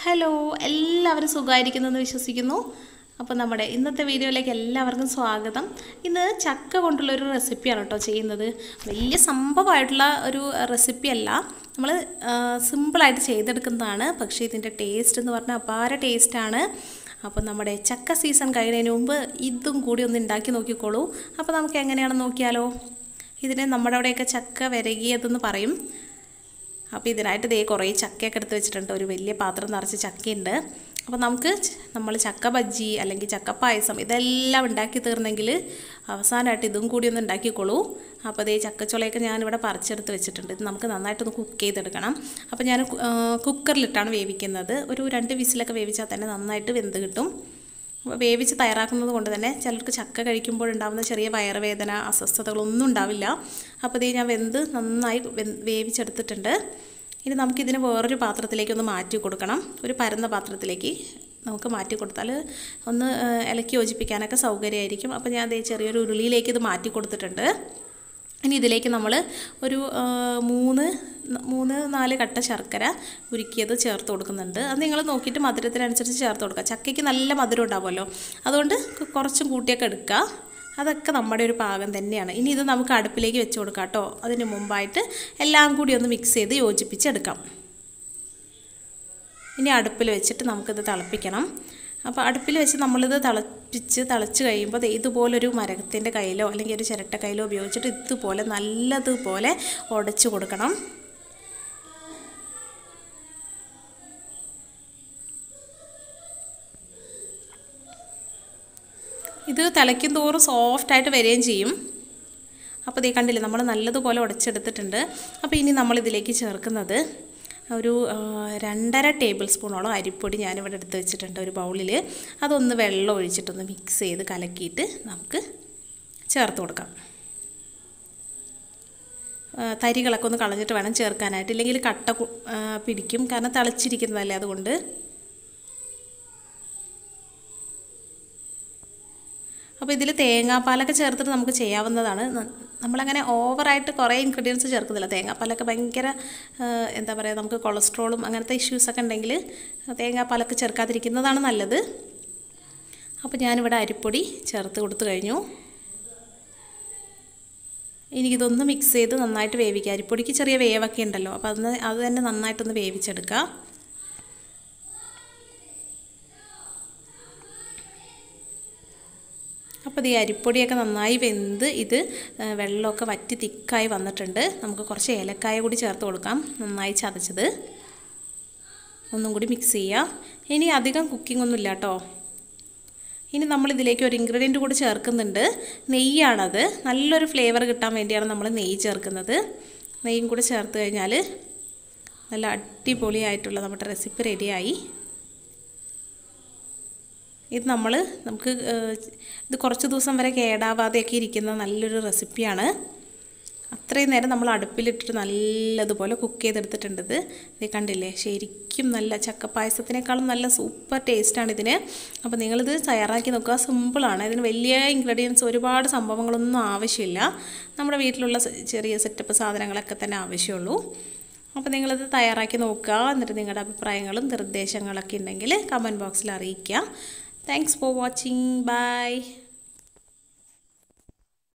Hello എല്ലാവരും സുഖമായിരിക്കുന്നെന്ന് വിശ്വസിക്കുന്നു അപ്പോൾ നമ്മുടെ ഇന്നത്തെ വീഡിയോയിലേക്ക് എല്ലാവർക്കും സ്വാഗതം ഇന്ന് ചക്ക കൊണ്ടുള്ള ഒരു റെസിപ്പിയാണ് കേട്ടോ ചെയ്യുന്നത് വലിയ സംഭവമായിട്ടുള്ള ഒരു റെസിപ്പി അല്ല നമ്മൾ സിമ്പിളായിട്ട് ചെയ്തെടുക്കുന്നതാണ് പക്ഷേ ഇതിൻ്റെ ടേസ്റ്റ് എന്ന് പറഞ്ഞാൽ അപാര ടേസ്റ്റാണ് അപ്പോൾ നമ്മുടെ ചക്ക സീസൺ കഴിയുന്നതിന് മുമ്പ് ഇതും കൂടി ഒന്ന് ഉണ്ടാക്കി നോക്കിക്കോളൂ അപ്പോൾ നമുക്ക് എങ്ങനെയാണെന്ന് നോക്കിയാലോ ഇതിനെ നമ്മുടെ അവിടെയൊക്കെ ചക്ക വിരകിയതെന്ന് പറയും അപ്പോൾ ഇതിനായിട്ട് ദേ കുറേ ചക്കയൊക്കെ എടുത്ത് വെച്ചിട്ടുണ്ട് ഒരു വലിയ പാത്രം നിറച്ച് ചക്കയുണ്ട് അപ്പോൾ നമുക്ക് നമ്മൾ ചക്ക ബജ്ജി അല്ലെങ്കിൽ ചക്ക പായസം ഇതെല്ലാം ഉണ്ടാക്കി തീർന്നെങ്കിൽ അവസാനമായിട്ട് ഇതും കൂടി ഒന്ന് ഉണ്ടാക്കിക്കോളൂ അപ്പോൾ അതേ ചക്കച്ചുളയൊക്കെ ഞാനിവിടെ പറിച്ചെടുത്ത് വെച്ചിട്ടുണ്ട് ഇത് നമുക്ക് നന്നായിട്ടൊന്ന് കുക്ക് ചെയ്തെടുക്കണം അപ്പോൾ ഞാൻ കുക്കറിലിട്ടാണ് വേവിക്കുന്നത് ഒരു രണ്ട് വിസിലൊക്കെ വേവിച്ചാൽ തന്നെ നന്നായിട്ട് വെന്ത് കിട്ടും വേവിച്ച് തയ്യാറാക്കുന്നത് കൊണ്ട് തന്നെ ചിലർക്ക് ചക്ക കഴിക്കുമ്പോൾ ഉണ്ടാകുന്ന ചെറിയ വയറുവേദന അസ്വസ്ഥതകളൊന്നും ഉണ്ടാവില്ല അപ്പോൾ ഇത് ഞാൻ വെന്ത് നന്നായി വേവിച്ചെടുത്തിട്ടുണ്ട് ഇനി നമുക്കിതിനെ വേറൊരു പാത്രത്തിലേക്ക് ഒന്ന് മാറ്റി കൊടുക്കണം ഒരു പരന്ന പാത്രത്തിലേക്ക് നമുക്ക് മാറ്റി കൊടുത്താൽ ഒന്ന് ഇലക്കി യോജിപ്പിക്കാനൊക്കെ സൗകര്യമായിരിക്കും അപ്പോൾ ഞാൻ അതേ ചെറിയൊരു ഉരുളിയിലേക്ക് ഇത് മാറ്റി കൊടുത്തിട്ടുണ്ട് ഇനി ഇതിലേക്ക് നമ്മൾ ഒരു മൂന്ന് മൂന്ന് നാല് കട്ട ശർക്കര ഉരുക്കിയത് ചേർത്ത് കൊടുക്കുന്നുണ്ട് അത് നിങ്ങൾ നോക്കിയിട്ട് മധുരത്തിനനുസരിച്ച് ചേർത്ത് കൊടുക്കുക ചക്കയ്ക്ക് നല്ല മധുരം ഉണ്ടാവുമല്ലോ അതുകൊണ്ട് കുറച്ചും കൂട്ടിയൊക്കെ എടുക്കുക അതൊക്കെ നമ്മുടെ ഒരു പാകം തന്നെയാണ് ഇനി ഇത് നമുക്ക് അടുപ്പിലേക്ക് വെച്ച് കൊടുക്കാം കേട്ടോ അതിന് മുമ്പായിട്ട് എല്ലാം കൂടി ഒന്ന് മിക്സ് ചെയ്ത് യോജിപ്പിച്ചെടുക്കാം ഇനി അടുപ്പിൽ വെച്ചിട്ട് നമുക്കിത് തിളപ്പിക്കണം അപ്പോൾ അടുപ്പിൽ വെച്ച് നമ്മളിത് തിളപ്പിച്ച് തിളച്ച് കഴിയുമ്പോൾ ഇതുപോലൊരു മരത്തിൻ്റെ കയ്യിലോ അല്ലെങ്കിൽ ഒരു ചിരട്ട കയ്യിലോ ഉപയോഗിച്ചിട്ട് ഇതുപോലെ നല്ലതുപോലെ ഉടച്ചു കൊടുക്കണം ഇത് തിളയ്ക്കും തോറും സോഫ്റ്റായിട്ട് വരികയും ചെയ്യും അപ്പോൾ ഇതേ കണ്ടില്ലേ നമ്മൾ നല്ലതുപോലെ ഉടച്ചെടുത്തിട്ടുണ്ട് അപ്പോൾ ഇനി നമ്മളിതിലേക്ക് ചേർക്കുന്നത് ഒരു രണ്ടര ടേബിൾ സ്പൂണോളം അരിപ്പൊടി ഞാനിവിടെ എടുത്ത് വെച്ചിട്ടുണ്ട് ഒരു ബൗളിൽ അതൊന്ന് വെള്ളം ഒഴിച്ചിട്ടൊന്ന് മിക്സ് ചെയ്ത് കലക്കിയിട്ട് നമുക്ക് ചേർത്ത് കൊടുക്കാം തരികളൊക്കെ ഒന്ന് കളഞ്ഞിട്ട് വേണം ചേർക്കാനായിട്ട് ഇല്ലെങ്കിൽ കട്ട പിടിക്കും കാരണം തിളച്ചിരിക്കുന്നതല്ലേ അതുകൊണ്ട് അപ്പോൾ ഇതിൽ തേങ്ങാപ്പാലൊക്കെ ചേർത്തിട്ട് നമുക്ക് ചെയ്യാവുന്നതാണ് നമ്മളങ്ങനെ ഓവറായിട്ട് കുറേ ഇൻഗ്രീഡിയൻസ് ചേർക്കുന്നില്ല തേങ്ങാപ്പാലൊക്കെ ഭയങ്കര എന്താ പറയുക നമുക്ക് കൊളസ്ട്രോളും അങ്ങനത്തെ ഇഷ്യൂസൊക്കെ ഉണ്ടെങ്കിൽ തേങ്ങാപ്പാലൊക്കെ ചേർക്കാതിരിക്കുന്നതാണ് നല്ലത് അപ്പോൾ ഞാനിവിടെ അരിപ്പൊടി ചേർത്ത് കൊടുത്തു കഴിഞ്ഞു ഇനി ഇതൊന്ന് മിക്സ് ചെയ്ത് നന്നായിട്ട് വേവിക്കുക അരിപ്പൊടിക്ക് ചെറിയ വേവൊക്കെ ഉണ്ടല്ലോ അപ്പോൾ അതൊന്ന് അത് തന്നെ നന്നായിട്ടൊന്ന് വേവിച്ചെടുക്കുക അപ്പോൾ ഈ അരിപ്പൊടിയൊക്കെ നന്നായി വെന്ത് ഇത് വെള്ളമൊക്കെ വറ്റി തിക്കായി വന്നിട്ടുണ്ട് നമുക്ക് കുറച്ച് ഏലക്കായ കൂടി ചേർത്ത് കൊടുക്കാം നന്നായി ചതച്ചത് ഒന്നും കൂടി മിക്സ് ചെയ്യുക ഇനി അധികം കുക്കിംഗ് ഒന്നും ഇല്ല കേട്ടോ ഇനി നമ്മൾ ഇതിലേക്ക് ഒരു ഇൻഗ്രീഡിയൻറ്റ് കൂടി ചേർക്കുന്നുണ്ട് നെയ്യാണത് നല്ലൊരു ഫ്ലേവർ കിട്ടാൻ വേണ്ടിയാണ് നമ്മൾ നെയ്യ് ചേർക്കുന്നത് നെയ്യും കൂടി ചേർത്ത് കഴിഞ്ഞാൽ നല്ല അടിപൊളിയായിട്ടുള്ള നമ്മുടെ റെസിപ്പി റെഡിയായി ഇത് നമ്മൾ നമുക്ക് ഇത് കുറച്ച് ദിവസം വരെ കേടാവാതെയൊക്കെ ഇരിക്കുന്ന നല്ലൊരു റെസിപ്പിയാണ് അത്രയും നേരം നമ്മൾ അടുപ്പിലിട്ടിട്ട് നല്ലതുപോലെ കുക്ക് ചെയ്തെടുത്തിട്ടുണ്ട് ഇത് ഇത് കണ്ടില്ലേ ശരിക്കും നല്ല ചക്കപ്പായസത്തിനേക്കാളും നല്ല സൂപ്പർ ടേസ്റ്റാണ് ഇതിന് അപ്പോൾ നിങ്ങളിത് തയ്യാറാക്കി നോക്കുക സിമ്പിളാണ് ഇതിന് വലിയ ഇൻഗ്രീഡിയൻസ് ഒരുപാട് സംഭവങ്ങളൊന്നും ആവശ്യമില്ല നമ്മുടെ വീട്ടിലുള്ള ചെറിയ സെറ്റപ്പ് സാധനങ്ങളൊക്കെ തന്നെ ആവശ്യമുള്ളൂ അപ്പോൾ നിങ്ങളിത് തയ്യാറാക്കി നോക്കുക എന്നിട്ട് നിങ്ങളുടെ അഭിപ്രായങ്ങളും നിർദ്ദേശങ്ങളൊക്കെ ഉണ്ടെങ്കിൽ കമൻറ്റ് ബോക്സിൽ അറിയിക്കുക Thanks for watching. Bye.